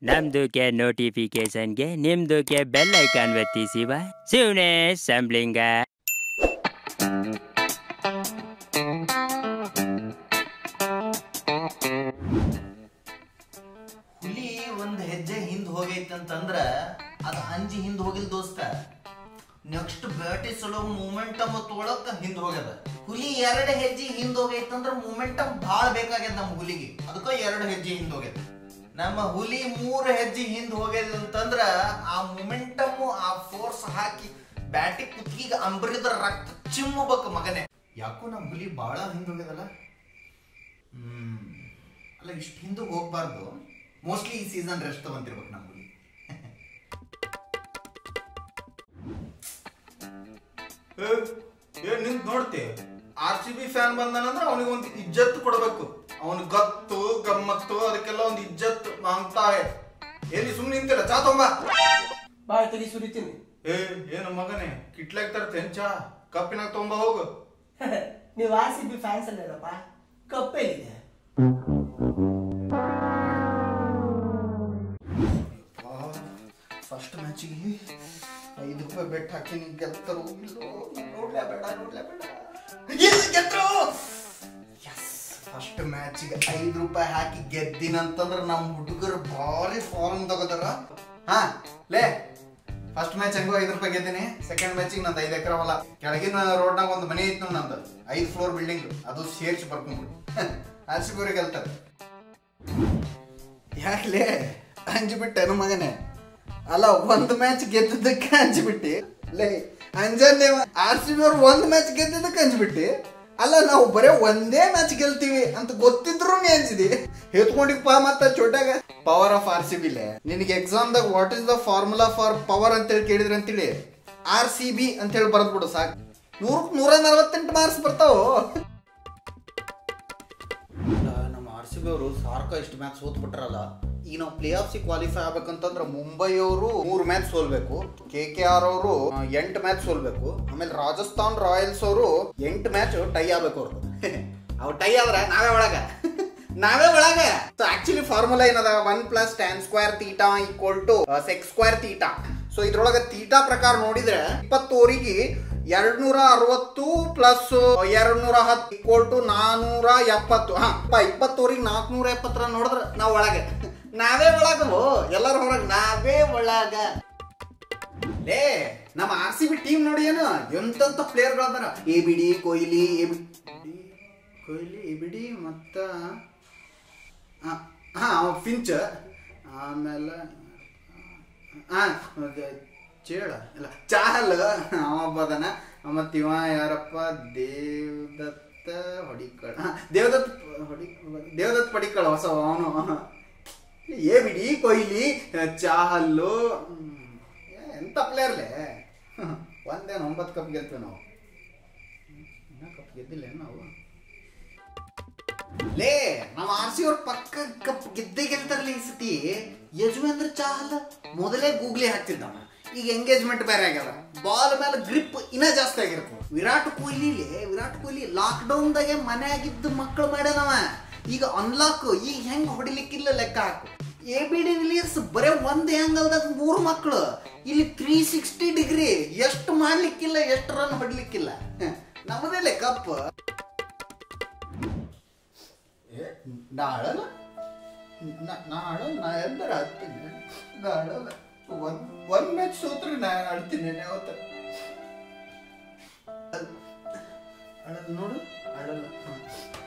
ನಮ್ದುಕ್ಕೆ ನೋಟಿಫಿಕೇಶನ್ಗೆ ನಿಮ್ದುಕ್ಕೆ bell icon ಒತ್ತಿಸಿವ ಶಿವನೇ ಸಂಬ್ಲಿಂಗ ಹುಲಿ ಒಂದ್ ಹೆಜ್ಜೆ ಹಿಂದ್ ಹೋಗೈತಂತಂದ್ರ ಅದ ಅಂಜಿ ಹಿಂದ್ ಹೋಗಿಲ್ ದೋಸ್ತ ನೆಕ್ಸ್ಟ್ ಬ್ಯಾಟಿ ಸಲೋ ಮೂಮೆಂಟಮ್ ತೊಗೊಳಕ್ ಹಿಂದ್ ಹೋಗ್ಯದ ಹುಲಿ ಎರಡ್ ಹೆಜ್ಜೆ ಹಿಂದ್ ಹೋಗೈತಂದ್ರ ಮೂಮೆಂಟಮ್ ಭಾಳ ಬೇಕಾಗ್ಯದ ನಮ್ಮ ಹುಲಿಗೆ ಅದಕ್ಕ ಎರಡ್ ಹೆಜ್ಜೆ ಹಿಂದ್ ಹೋಗ್ಯದ ನಮ್ಮ ಹುಲಿ ಮೂರ್ ಹೆಜ್ಜೆ ಹಿಂದ್ ಹೋಗ್ಯದ ಅಂತಂದ್ರ ಆ ಮೂಮೆಂಟಮ್ ಆ ಫೋರ್ಸ್ ಹಾಕಿ ಬ್ಯಾಟಿ ಕುತ್ತಿಗೆ ಅಂಬರಿದ ರಕ್ತ ಚಿಮ್ಮಬೇಕು ಮಗನೇ ಯಾಕೋ ನಮ್ಮ ಹುಲಿ ಬಾಳ ಹಿಂದ್ ಹೋಗ್ಯದಲ್ಲ ಹ್ಮ್ ಅಲ್ಲ ಇಷ್ಟು ಹಿಂದೆ ಹೋಗ್ಬಾರ್ದು ಮೋಸ್ಟ್ಲಿ ಈ ಸೀಸನ್ ರೆಸ್ಟ್ ತಗೊಂತಿರ್ಬೇಕು ನಮ್ಮ ಹುಲಿ ಏನ್ ನಿಂತ್ ನೋಡ್ತಿ ಆರ್ ಸಿ ಬಿ ಫ್ಯಾನ್ ಬಂದಾನಂದ್ರೆ ಅವನಿಗೆ ಒಂದು ಇಜ್ಜತ್ ಕೊಡಬೇಕು ಅವನ ಗತ್ತು ಗಮ್ಮತ್ತು ಅದಕ್ಕೆಲ್ಲ ಒಂದು ಇಜ್ಜತ್ ಮಾಂಗ್ತಾರೆ ಎಲ್ಲಿ ಸುಮ್ಮನೆ ನಿಂತಿಲ್ಲ ಚಾ ತೊಂಬ ಬಾಯ್ ತಲಿ ಸುರಿತೀನಿ ಏ ಏನು ಮಗನೇ ಕಿಟ್ಲಾಗ ತರ್ತೇನ್ ಚಾ ಕಪ್ಪಿನಾಗ ತೊಂಬ ಹೋಗು ನೀವು ಆರ್ ಸಿ ಬಿ ಫ್ಯಾನ್ಸ್ ಅಲ್ಲಪ್ಪ ಕಪ್ಪೇನಿದೆ ಫಸ್ಟ್ ಮ್ಯಾಚಿಗೆ ಐದು ರೂಪಾಯಿ ಬೆಟ್ ಹಾಕಿ ನೀವು ಗೆಲ್ತಾರೋ ಇಲ್ಲೋ ನೋಡ್ಲೇ ಬೇಡ ನೋಡ್ಲೇ ಬೇಡ ಇಲ್ಲ ಗೆದ್ರು ಫಸ್ಟ್ ಮ್ಯಾಚಿಗೆ ಐದು ರೂಪಾಯಿ ಹಾಕಿ ಗೆದ್ದಿನಂತಂದ್ರ ನಮ್ಮ ಹುಡುಗರು ಭಾರಿ ಫಾರ್ಮ್ ತಗೋತಾರ ಹಾ ಲೇ ಫಸ್ಟ್ ಮ್ಯಾಚ್ ಹಂಗೋ ಐದು ರೂಪಾಯಿ ಗೆದ್ದೀನಿ ಸೆಕೆಂಡ್ ಮ್ಯಾಚಿಗೆ ನಂದು ಐದು ಎಕರೆ ಹೊಲ ಕೆಳಗಿನ ರೋಡ್ನಾಗ ಒಂದು ಮನೆ ಇತ್ತು ನಂದು ಐದು ಫ್ಲೋರ್ ಬಿಲ್ಡಿಂಗ್ ಅದು ಸೇರ್ಸಿ ಬರ್ಕೊಂಡ್ಬಿಡು ಆರ್ ಸಿ ಬಿ ಗೆಲ್ತಾರೆ ಯಾಕ್ಲೆ ಅಂಜ್ಬಿಟ್ಟೆನು ಮಗನೇ ಅಲ್ಲ ಒಂದು ಮ್ಯಾಚ್ ಗೆದ್ದಿದ್ದಕ್ಕೆ ಅಂಜ್ಬಿಟ್ಟಿ ಲೇ ಅಂಜನ್ನೇ ಆರ್ ಸಿ ಬಿ ಅವ್ರು ಒಂದು ಮ್ಯಾಚ್ ಗೆದ್ದಿದ್ದಕ್ಕೆ ಅಂಜ್ಬಿಟ್ಟಿ ಅಲ್ಲ ನಾವು ಬರೇ ಒಂದೇ ಮ್ಯಾಚ್ ಗೆಲ್ತೀವಿ ಅಂತ ಗೊತ್ತಿದ್ರು ನೀ ಅಂಜಿದಿ ಎತ್ಕೊಂಡಿಪ್ಪ ಮತ್ತ ಚೋಟಾಗ ಪವರ್ ಆಫ್ ಆರ್ ಸಿ ಬಿಲೆ ನಿನಗೆ ಎಕ್ಸಾಮ್ದಾಗ what is the formula for power ಅಂತೇಳಿ ಕೇಳಿದ್ರೆ ಅಂತೇಳಿ ಆರ್ ಸಿ ಬಿ ಅಂತೇಳಿ ಬರೆದ್ಬಿಡು ಸಾಕು ನೂರಕ್ಕೆ ನೂರ ನಲವತ್ತೆಂಟು ಮಾರ್ಕ್ಸ್ ಬರ್ತಾವು ನಮ್ಮ ಆರ್ ಸಿ ಬಿ ಅವರು ಸಾರ್ಕ ಇಷ್ಟು ಮ್ಯಾಚ್ ಸೋತ್ ಬಿಟ್ರಲ್ಲ ಈಗ ನಾವು ಪ್ಲೇ ಆಫ್ಸಿ ಕ್ವಾಲಿಫೈ ಆಗ್ಬೇಕಂತಂದ್ರೆ ಮುಂಬೈ ಅವರು ಮೂರು ಮ್ಯಾಚ್ ಸೋಲ್ಬೇಕು ಕೆ ಕೆ ಆರ್ ಅವರು ಎಂಟು ಮ್ಯಾಚ್ ಸೋಲ್ಬೇಕು ಆಮೇಲೆ ರಾಜಸ್ಥಾನ್ ರಾಯಲ್ಸ್ ಅವರು ಎಂಟು ಮ್ಯಾಚ್ ಟೈ ಆಗ್ಬೇಕು ಅವ್ರದ್ದು ಅವು ಟೈ ಆದ್ರೆ ನಾವೇ ಒಳಗ ನಾವೇ ಒಳಗ ಆಕ್ಚುಲಿ ಫಾರ್ಮುಲಾ ಏನದ one plus tan square theta equal to sec square theta so ಇದ್ರೊಳಗ ತೀಟಾ ಪ್ರಕಾರ ನೋಡಿದ್ರೆ ಇಪ್ಪತ್ತೋರಿಗೆ ಎರಡ್ ನೂರ ಅರವತ್ತು ಪ್ಲಸ್ ಎರಡ್ ನೂರ ಹತ್ತು ಈಕ್ವಲ್ ಟು ನಾನೂರ ಎಪ್ಪತ್ತು ಹಾ ಇಪ್ಪತ್ತೋರಿಗೆ ನಾಲ್ಕನೂರ ಎಪ್ಪತ್ತರ ನೋಡಿದ್ರ ನಾವ್ ಒಳಗೆ ನಾವೇ ಒಳಗವು ಎಲ್ಲರೂ ಹೊರಗೆ ನಾವೇ ಒಳಗ ಲೇ ನಮ್ಮ ಆರ್ ಸಿ ಬಿ ಟೀಮ್ ನೋಡಿ ಏನು ಎಂತೆಂತ ಪ್ಲೇಯರ್ಗಳದಾರ A B D Kohli A B Kohli A B D ಮತ್ತ ಹಾ ಅವ ಫಿಂಚ್ ಆಮೇಲೆ ಹಾ ಚೇಳ ಇಲ್ಲ ಚಾಹಲ್ ಅವ ಬದನ ಮತ್ತ ಇವ ಯಾರಪ್ಪ ದೇವದತ್ತ ಹೊಡಿಕಳ್ ಹಾ, ದೇವದತ್ ಹೊಡಿ ದೇವದತ್ ಪಡಿಕಳ ಹೊಸ ಅವನು ಏ ಬಿಡಿ ಕೊಹ್ಲಿ ಚಾಹಲ್ಲು ಹ್ಮ್. ಏ, ಎಂತ ಪ್ಲೇಯರ್ಲೆ ಒಂದೇನು ಒಂಬತ್ತು ಕಪ್ ಗೆಲ್ತೀವಿ ನಾವು ಇನ್ನ ಕಪ್ ಗೆದ್ದಿಲ್ಲ ಏನ್ ನಾವು ಲೇ ನಮ್ಮ ಆರ್ ಸಿ ಅವ್ರ ಪಕ್ಕ ಕಪ್ ಗೆದ್ದೇ ಗೆಲ್ತಾರಲ್ಲ ಈ ಸತಿ ಯಜುವೇಂದ್ರ ಚಾಹಲ್ ಮೊದಲೇ ಗೂಗ್ಲಿ ಹಾಕ್ತಿದ್ದವ ಈಗ ಎಂಗೇಜ್ಮೆಂಟ್ ಬೇರೆ ಆಗ್ಯದ ಬಾಲ್ ಮೇಲೆ ಗ್ರಿಪ್ ಇನ್ನ ಜಾಸ್ತಿ ಆಗಿರುತ್ತೆ ವಿರಾಟ್ ಕೊಹ್ಲಿ ವಿರಾಟ್ ಕೊಹ್ಲಿ ಲಾಕ್ ಡೌನ್ದಾಗೆ ಮನೆ ಆಗಿದ್ದು ಮಕ್ಕಳು ಮಾಡ್ಯಾನವ ಈಗ ಅನ್ಲಾಕ್ ಈಗ ಹೆಂಗ್ ಹೊಡಿಲಿಕ್ಕಿಲ್ಲ ಲೆಕ್ಕ ಹಾಕು ಎ ಬಿ ಡಿ ರಿಲೀಸ್ ಬರೇ ಒಂದ್ ಆಂಗಲ್ದಾಗ ಮೂರು ಮಕ್ಕಳು ಇಲ್ಲಿ ತ್ರೀ ಸಿಕ್ಸ್ಟಿ ಡಿಗ್ರಿ ಎಷ್ಟು ಮಾಡ್ಲಿಕ್ಕಿಲ್ಲ ಎಷ್ಟು ರನ್ ಹೊಡ್ಲಿಕ್ಕಿಲ್ಲ ನಮ್ಮದೇ ಕಪ್ ನಾ ಆಡಲ್ಲ ನಾ- ನಾ ಆಡಲ್ಲ ನಾ ಎಂದರ ಆಡ್ತೀನಿ ನಾ ಆಡಲ್ಲ ಒಂದ್ ಒಂದ್ ಮ್ಯಾಚ್ ಸೋತ್ರೆ ನಾ ಆಡ್ತೀನಿ ಯಾವತ್ತ ಆಡಲ್ಲ ನೋಡು ಆಡಲ್ಲ ಹ್ಮ್.